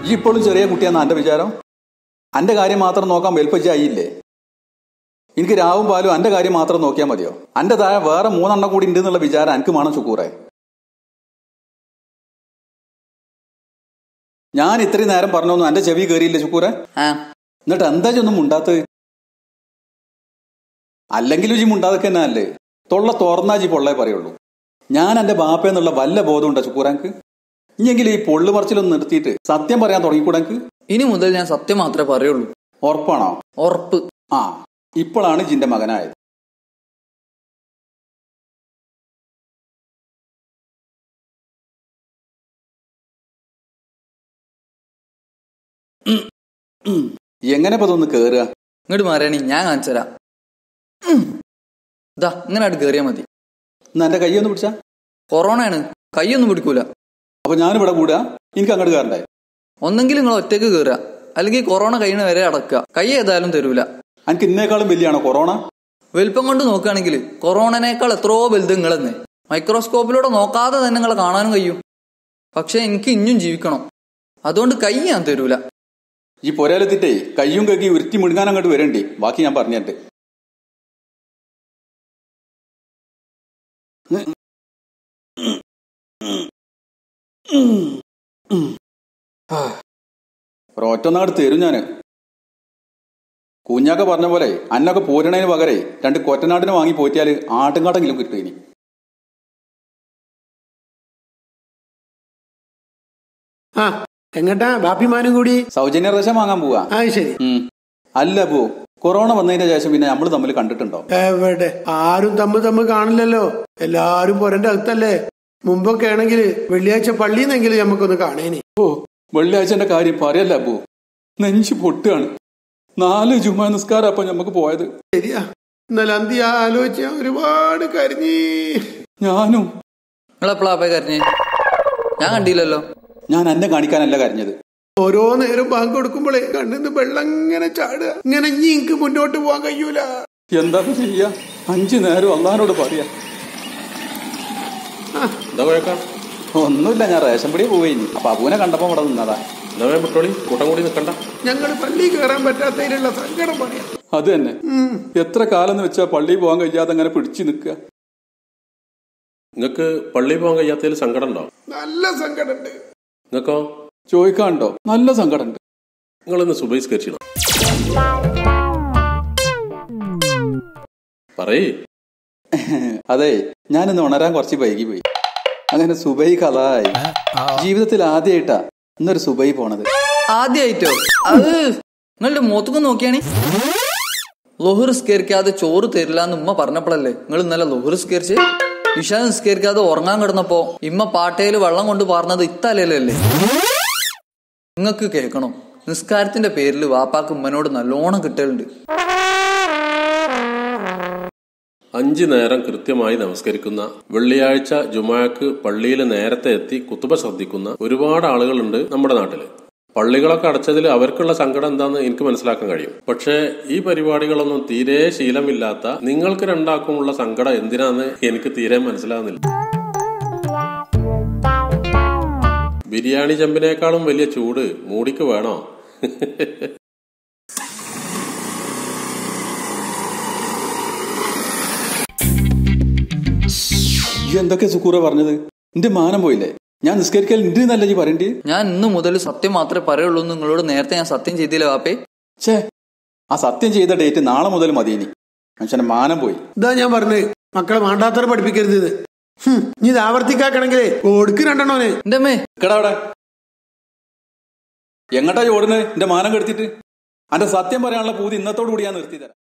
ഈ ഇപ്പോഴും ചെറിയ കുട്ടിയാന്ന് എന്റെ വിചാരം അന്റെ കാര്യം മാത്രം നോക്കാൻ വെൽപ്പച്ചായില്ലേ എനിക്ക് രാവും പാലും അന്റെ കാര്യം മാത്രം നോക്കിയാൽ മതിയോ അന്റെ താഴെ വേറെ മൂന്നെണ്ണം കൂടി ഉണ്ട് എന്നുള്ള വിചാരം എനിക്ക് വേണം ചുക്കൂറെ ഞാൻ ഇത്രയും നേരം പറഞ്ഞൊന്നും എന്റെ ചെവി കയറിയില്ലേ ചുക്കൂറെ ആ എന്നിട്ട് എന്താ ഒന്നും മുണ്ടാത്തത് അല്ലെങ്കിലും ജി മുണ്ടാതൊക്കെ തന്നെ അല്ലേ തൊള്ള തുറന്നാ ജി പൊള്ളേ പറയുള്ളൂ ഞാൻ എന്റെ ബാപ്പയെന്നുള്ള വല്ല ബോധമുണ്ടോ ചുക്കൂറാങ്ക് ഇനിയെങ്കിലും ഈ പൊള്ളു മറിച്ചിലൊന്ന് നിർത്തിയിട്ട് സത്യം പറയാൻ തുടങ്ങിക്കൂടെങ്ക് ഇനി മുതൽ ഞാൻ സത്യം മാത്രമേ പറയുള്ളൂ ഉറപ്പാണോ ഉറപ്പ് ആ ഇപ്പോഴാണ് ജിന്റെ മകനായത് ഉം, ഉം. എങ്ങനെ ഇപ്പൊ ഇതൊന്ന് കേറുക ഇങ്ങോട്ട് മാറിയാണി ഞാൻ കാണിച്ചു തരാം ഉം. ഇതാ ഇങ്ങനെ ആയിട്ട് കയറിയാ മതി എന്നാ എന്റെ കൈയൊന്ന് പിടിച്ചാ കൊറോണയാണ് കൈയൊന്നും പിടിക്കൂല അപ്പൊ ഞാനിവിടെ കൂടുക എനിക്ക് അങ്ങോട്ട് കയറണ്ടേ ഒന്നെങ്കിലും നിങ്ങൾ ഒറ്റയ്ക്ക് കയറുക അല്ലെങ്കിൽ കൊറോണ കഴിയുന്ന വരെ അടക്കുക കൈ ഏതായാലും തരൂല എനിക്ക് ഇന്നേക്കാളും വലിയാണോ കൊറോണ വലിപ്പം കൊണ്ട് നോക്കുകയാണെങ്കിൽ കൊറോണനേക്കാൾ എത്രയോ വലുത് നിങ്ങളെന്ന് മൈക്രോസ്കോപ്പിലൂടെ നോക്കാതെ തന്നെ നിങ്ങളെ കാണാനും കഴിയും പക്ഷെ എനിക്ക് ഇനിയും ജീവിക്കണം അതുകൊണ്ട് കൈ ഞാൻ തരൂല ഈ പൊരയിലെത്തിട്ടേ കയ്യും കക്കി ഉരുത്തി മുഴുകാൻ അങ്ങോട്ട് വരണ്ടേ ബാക്കി ഞാൻ പറഞ്ഞിട്ട് ഒരൊറ്റനാട് തരും ഞാന് കുഞ്ഞാക്ക പറഞ്ഞ പോലെ അന്നൊക്കെ പോരണതിന് പകരേ രണ്ട് കൊറ്റനാടിനെ വാങ്ങി പോറ്റിയാല് ആട്ടുംകാട്ടെങ്കിലും കിട്ടും ഇനി ആ എങ്ങട്ടാ ബാപ്പിമാനും കൂടി സൗജന്യ റേഷൻ വാങ്ങാൻ പോവാ ആ ശരി ഉം. അല്ല പോ കൊറോണ വന്നതിന് ശേഷം പിന്നെ നമ്മൾ തമ്മിൽ കണ്ടിട്ടുണ്ടോ എവിടെ ആരും തമ്മിൽ തമ്മിൽ കാണില്ലല്ലോ എല്ലാരും പൊരന്റെ അകത്തല്ലേ മുമ്പൊക്കെ ആണെങ്കിൽ വെള്ളിയാഴ്ച പള്ളിന്നെങ്കിലും നമുക്കൊന്ന് കാണേനി ഓ വെള്ളിയാഴ്ചന്റെ കാര്യം പറയല്ല പോ നെഞ്ച് പൊട്ടുകയാണ് നാല് ജുമാ നിസ്കാരം അപ്പൊ നമുക്ക് പോയത് ശരിയാ ഇന്നലെ അന്തി ആലോചിച്ച് ഞാൻ ഒരുപാട് കരഞ്ഞി ഞാനും നിങ്ങളെപ്പോഴാ പോയി കരഞ്ഞേ ഞാൻ കണ്ടില്ലല്ലോ ഞാൻ എന്നെ കാണിക്കാനല്ല കരഞ്ഞത് ഓരോ നേരം ബാങ്ക് കൊടുക്കുമ്പോഴേ കണ്ണിന്ന് വെള്ളം ഇങ്ങനെ ചാടുക ഇങ്ങനെ ഇനി എനിക്ക് മുന്നോട്ട് പോകാൻ കഴിയൂല എന്താ ചെയ്യാ അഞ്ചു നേരം അള്ളഹാനോട് പറയാ എന്താ കുഴക്കാം ഒന്നുമില്ല ഞാൻ റേഷൻ പിടി പോയി അപ്പൊ അബൂനെ കണ്ടപ്പോ ഇവിടെ നിന്നതാ എന്നാ വേഗം വിട്ടോളി കൂട്ടം കൂടി നിൽക്കണ്ട ഞങ്ങൾ പള്ളി കയറാൻ പറ്റാത്തതിലുള്ള സങ്കടം പറയാം അത് തന്നെ എത്ര കാലം എന്ന് വെച്ചാ പള്ളിയിൽ പോകാൻ കഴിയാതെ അങ്ങനെ പിടിച്ചു നിൽക്കുക നിങ്ങൾക്ക് പള്ളിയിൽ പോകാൻ കഴിയാത്തതിൽ സങ്കടം ഉണ്ടോ നല്ല സങ്കടമുണ്ട് നിങ്ങൾക്കോ ചോദിക്കാണ്ടോ നല്ല സങ്കടമുണ്ട് നിങ്ങളൊന്ന് സുബൈസ്കരിച്ചോ പറയേ അതെ ഞാനിന്ന് ഉണരാൻ കുറച്ച് വൈകി പോയി അങ്ങനെ സുബൈ കഥായി ജീവിതത്തിൽ ആദ്യമായിട്ടാ ഇന്നൊരു സുബൈ പോണത് ആദ്യമായിട്ടോ അത് നിങ്ങളുടെ മുഖത്തൊക്കെ നോക്കിയാണി ലൊഹർ സ്കേരിക്കാതെ ചോറ് തരില്ല എന്ന് ഉമ്മ പറഞ്ഞപ്പോഴല്ലേ നിങ്ങൾ ഇന്നലെ ലൊഹർ സ്കേരിച്ച് ഇഷ നിസ്കരിക്കാതെ ഉറങ്ങാൻ കിടന്നപ്പോ ഇമ്മ പാട്ടയിൽ വെള്ളം കൊണ്ട് പാർന്നത് ഇത്തലയിലല്ലേ നിങ്ങൾക്ക് കേൾക്കണം നിസ്കാരത്തിന്റെ പേരിൽ വാപ്പാക്ക് ഉമ്മനോട് നല്ലോണം കിട്ടലുണ്ട് അഞ്ചു നേരം കൃത്യമായി നമസ്കരിക്കുന്ന വെള്ളിയാഴ്ച ജുമാക്ക് പള്ളിയിൽ നേരത്തെ എത്തി കുത്തുബ ശ്രദ്ധിക്കുന്ന ഒരുപാട് ആളുകളുണ്ട് നമ്മുടെ നാട്ടില് പള്ളികളൊക്കെ അടച്ചതിൽ അവർക്കുള്ള സങ്കടം എന്താന്ന് എനിക്ക് മനസ്സിലാക്കാൻ കഴിയും പക്ഷേ ഈ പരിപാടികളൊന്നും തീരെ ശീലമില്ലാത്ത നിങ്ങൾക്ക് രണ്ടാക്കുമുള്ള സങ്കടം എന്തിനാന്ന് എനിക്ക് തീരെ മനസ്സിലാകുന്നില്ല ബിരിയാണി ചെമ്പിനേക്കാളും വലിയ ചൂട് മൂടിക്ക് വേണോ ഈ എന്തൊക്കെ സുക്കൂറ പറഞ്ഞത് എന്റെ മാനം പോയില്ലേ ഞാൻ നിസ്കരിക്കൽ ഉണ്ട് എന്നല്ല ഈ പറയണ്ടേ ഞാൻ ഇന്ന് മുതൽ സത്യം മാത്രമേ പറയുള്ളൂ എന്ന് നിങ്ങളോട് നേരത്തെ ഞാൻ സത്യം ചെയ്തില്ല വാപ്പേ ഛേ ആ സത്യം ചെയ്ത ഡേറ്റ് നാളെ മുതൽ മതി ഇനി മനുഷ്യന്റെ മാനം പോയി ഇതാ ഞാൻ പറഞ്ഞത് മക്കളെ മാണ്ടാത്തറ പഠിപ്പിക്കരുത് ഇത്. ഹും, ഇനി ഇത് ആവർത്തിക്കാക്കണെങ്കിലേ കൊടുക്ക് രണ്ടെണ്ണോനെ എന്റെ അമ്മേ എക്കടാ അവിടെ എങ്ങട്ടാ ഓടുന്നത് എന്റെ മാനം കെടുത്തിട്ട് അന്റെ സത്യം പറയാനുള്ള പൂതി ഇന്നത്തോടു കൂടി ഞാൻ നിർത്തി തരാം